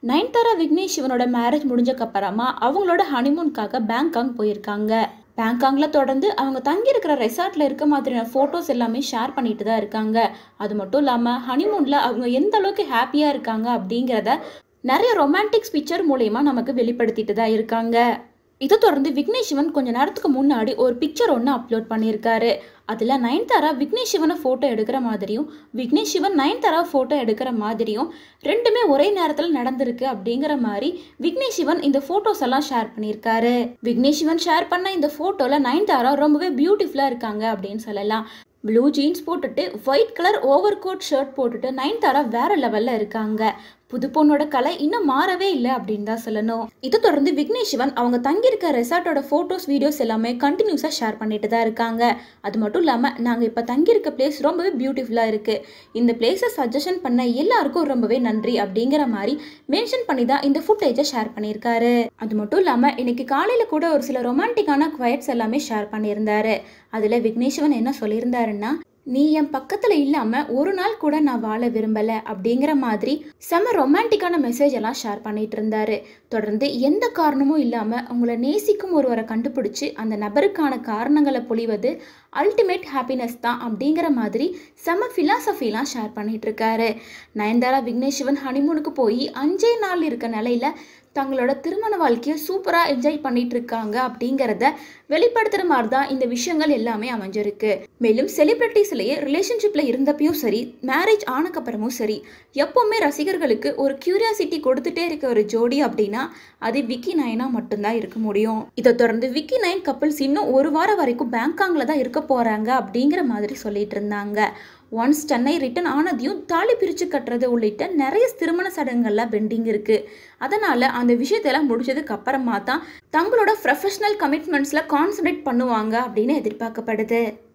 நயன்தாரா விக்னேஷ் சிவனோட மேரேஜ் முடிஞ்சக்கப்புறமா அவங்களோட ஹனிமூனுக்காக பேங்காங் போயிருக்காங்க பேங்காங்கில் தொடர்ந்து அவங்க தங்கியிருக்கிற ரெசார்ட்டில் இருக்க மாதிரியான ஃபோட்டோஸ் எல்லாமே ஷேர் பண்ணிட்டு தான் இருக்காங்க அது மட்டும் இல்லாமல் ஹனிமூனில் அவங்க எந்த அளவுக்கு ஹாப்பியாக இருக்காங்க அப்படிங்கிறத நிறைய ரொமான்டிக்ஸ் பிக்சர் மூலயமா நமக்கு வெளிப்படுத்திட்டு தான் இருக்காங்க இதை தொடர்ந்து விக்னேஷ் சிவன் கொஞ்ச நேரத்துக்கு முன்னாடி ஒரு பிக்சர் ஒன்று அப்லோட் பண்ணியிருக்காரு அதில் நயன்தாரா விக்னேஷ் சிவனை ஃபோட்டோ எடுக்கிற மாதிரியும் விக்னேஷ் சிவன் நயன்தாரா ஃபோட்டோ எடுக்கிற மாதிரியும் ரெண்டுமே ஒரே நேரத்தில் நடந்திருக்கு அப்படிங்கிற மாதிரி விக்னேஷ் சிவன் இந்த ஃபோட்டோஸ் எல்லாம் ஷேர் பண்ணியிருக்காரு விக்னேஷ் சிவன் ஷேர் பண்ண இந்த ஃபோட்டோவில் நயன்தாரா ரொம்பவே பியூட்டிஃபுல்லாக இருக்காங்க அப்படின்னு சொல்லலாம் ப்ளூ ஜீன்ஸ் போட்டுட்டு white colour over coat shirt போட்டுட்டு நயன்தாரா வேற லெவலில் இருக்காங்க புது பொண்ணோட கலை இன்னும் மாறவே இல்லை அப்படின்னு தான் சொல்லணும் இதை தொடர்ந்து விக்னேஷ் சிவன் அவங்க தங்கியிருக்க ரெசார்ட்டோட ஃபோட்டோஸ் வீடியோஸ் எல்லாமே கண்டினியூஸாக ஷேர் பண்ணிட்டு தான் இருக்காங்க அது மட்டும் இல்லாமல் நாங்கள் இப்போ தங்கியிருக்க பிளேஸ் ரொம்பவே பியூட்டிஃபுல்லாக இருக்குது இந்த பிளேஸை சஜஷன் பண்ண எல்லாருக்கும் ரொம்பவே நன்றி அப்படிங்கிற மாதிரி மென்ஷன் பண்ணி தான் இந்த ஃபுட்டேஜை ஷேர் பண்ணியிருக்காரு அது மட்டும் இல்லாமல் இன்னைக்கு காலையில் கூட ஒரு சில ரொமான்டிக்கான குவயட்ஸ் எல்லாமே ஷேர் பண்ணியிருந்தாரு அதில் விக்னேஷ் சிவன் என்ன சொல்லியிருந்தாருன்னா நீ என் பக்கத்தில் இல்லாமல் ஒரு நாள் கூட நான் வாழ விரும்பலை அப்படிங்கிற மாதிரி செம ரொமான்டிக்கான மெசேஜ் எல்லாம் ஷேர் பண்ணிட்டு இருந்தாரு தொடர்ந்து எந்த காரணமும் இல்லாமல் உங்களை நேசிக்கும் ஒருவரை கண்டுபிடிச்சி அந்த நபருக்கான காரணங்களை பொழிவது அல்டிமேட் ஹாப்பினஸ் தான் அப்படிங்கிற மாதிரி செம ஃபிலாசபிலாம் ஷேர் பண்ணிட்டு இருக்காரு நயன்தாரா விக்னேஷ் சிவன் ஹனிமூனுக்கு போய் அஞ்சே நாள் இருக்க நிலையில தங்களோட திருமண வாழ்க்கையை சூப்பராக என்ஜாய் பண்ணிட்டு இருக்காங்க அப்படிங்கிறத வெளிப்படுத்துகிற மாதிரி தான் இந்த விஷயங்கள் எல்லாமே அமைஞ்சிருக்கு மேலும் செலிப்ரிட்டிஸ்லேயே ரிலேஷன்ஷிப்பில் இருந்தப்பையும் சரி மேரேஜ் ஆனக்கப்புறமும் சரி எப்போவுமே ரசிகர்களுக்கு ஒரு கியூரியாசிட்டி கொடுத்துட்டே இருக்க ஒரு ஜோடி அப்படின்னா அது விக்கி நயனா மட்டும்தான் இருக்க முடியும் இதை தொடர்ந்து விக்கி நயன் கப்பிள்ஸ் இன்னும் ஒரு வாரம் வரைக்கும் பேங்காங்கில் தான் இருக்க போகிறாங்க அப்படிங்கிற மாதிரி சொல்லிட்டு இருந்தாங்க ஒன்ஸ் சென்னை ரிட்டர்ன் ஆனதையும் தாலி பிரித்து கட்டுறது உள்ளிட்ட நிறைய திருமண சடங்குகள்லாம் பெண்டிங் இருக்குது அதனால் அந்த விஷயத்தெல்லாம் முடிச்சதுக்கு அப்புறமா தான் தங்களோட ப்ரொஃபஷனல் கமிட்மெண்ட்ஸில் கான்சன்ட்ரேட் பண்ணுவாங்க அப்படின்னு எதிர்பார்க்கப்படுது